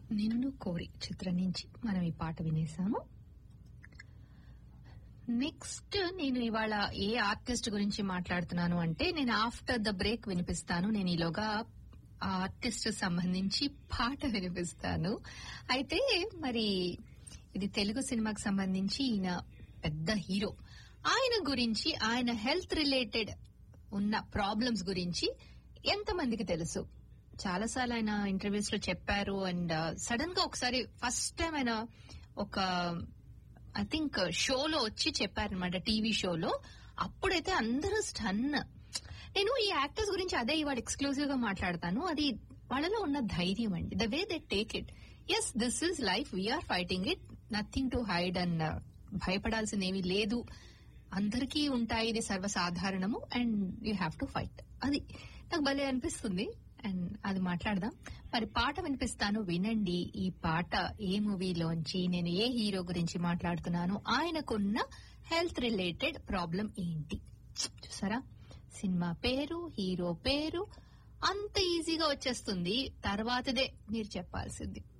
నిన్ను కోరి చిత్రం నుంచి మనం ఈ పాట వినేసాము నెక్స్ట్ నేను ఇవాళ ఏ ఆర్టిస్ట్ గురించి మాట్లాడుతున్నాను అంటే నేను ఆఫ్టర్ ద బ్రేక్ వినిపిస్తాను నేను ఈలోగా ఆ ఆర్టిస్ట్ సంబంధించి పాట వినిపిస్తాను అయితే మరి ఇది తెలుగు సినిమాకి సంబంధించి ఈయన పెద్ద హీరో ఆయన గురించి ఆయన హెల్త్ రిలేటెడ్ ఉన్న ప్రాబ్లమ్స్ గురించి ఎంతమందికి తెలుసు చాలాసార్లు ఆయన ఇంటర్వ్యూస్ లో చెప్పారు అండ్ సడన్ గా ఒకసారి ఫస్ట్ టైం ఆయన ఒక ఐ థింక్ షోలో వచ్చి చెప్పారనమాట టీవీ షోలో అప్పుడైతే అందరూ స్టన్ నేను ఈ యాక్టర్స్ గురించి అదే ఇవాళ ఎక్స్క్లూజివ్ గా మాట్లాడతాను అది వాళ్ళలో ఉన్న ధైర్యం అండి the way they take it yes this is life we are fighting it nothing to hide and భయపడాల్సిందేమీ లేదు అందరికీ ఉంటాయి ఇది సర్వసాధారణము and you have to fight అది నాకు భలే అనిపిస్తుంది అండ్ అది మాట్లాడదాం మరి పాట వినిపిస్తాను వినండి ఈ పాట ఏ మూవీలోంచి నేను ఏ హీరో గురించి మాట్లాడుతున్నాను ఆయనకున్న హెల్త్ రిలేటెడ్ ప్రాబ్లం ఏంటి చూసారా సినిమా పేరు హీరో పేరు అంత ఈజీగా వచ్చేస్తుంది తర్వాతదే మీరు చెప్పాల్సింది